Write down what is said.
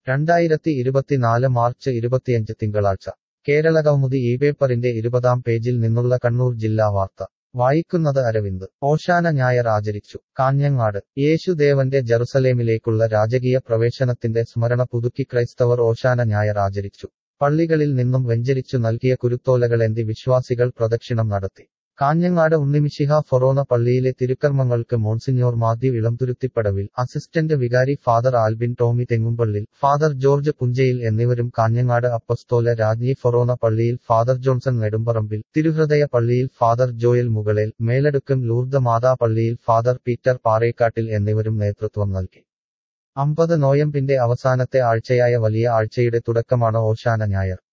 രണ്ടായിരത്തി ഇരുപത്തിനാല് മാർച്ച് ഇരുപത്തിയഞ്ച് തിങ്കളാഴ്ച കേരളകൗമുദി ഈ പേപ്പറിന്റെ ഇരുപതാം പേജിൽ നിന്നുള്ള കണ്ണൂർ ജില്ലാ വാർത്ത വായിക്കുന്നത് അരവിന്ദ് ഓശാന ഞായർ ആചരിച്ചു കാഞ്ഞങ്ങാട് യേശുദേവന്റെ ജറുസലേമിലേക്കുള്ള രാജകീയ പ്രവേശനത്തിന്റെ സ്മരണ പുതുക്കി ക്രൈസ്തവർ ഓശാന ഞായർ ആചരിച്ചു പള്ളികളിൽ നിന്നും വെഞ്ചരിച്ചു നൽകിയ കുരുത്തോലകളേന്തി വിശ്വാസികൾ പ്രദക്ഷിണം നടത്തി കാഞ്ഞങ്ങാട് ഉണ്ണിമിശിഹ ഫൊറോന പള്ളിയിലെ തിരുക്കർമ്മങ്ങൾക്ക് monsignor Mathew Elamthuruthipadavil assistant vicar father Albin Tomy Thengumpallil father George Punchayil എന്നിവരും കാഞ്ഞങ്ങാട് അപ്പസ്തോല രാജ്ഞി ഫൊറോന പള്ളിയിൽ ഫാദർ ജോൺസൺ നെടുമ്പറമ്പിൽ തിരുഹൃദയ പള്ളിയിൽ father Joel Mukalel Meladukkam Lourdes Matha പള്ളിയിൽ ഫാദർ പീറ്റർ പാറേക്കാട്ടിൽ എന്നിവരും നേതൃത്വം നൽകി അമ്പത് നോയമ്പിന്റെ അവസാനത്തെ ആഴ്ചയായ വലിയ ആഴ്ചയുടെ തുടക്കമാണ് ഓശാന ഞായർ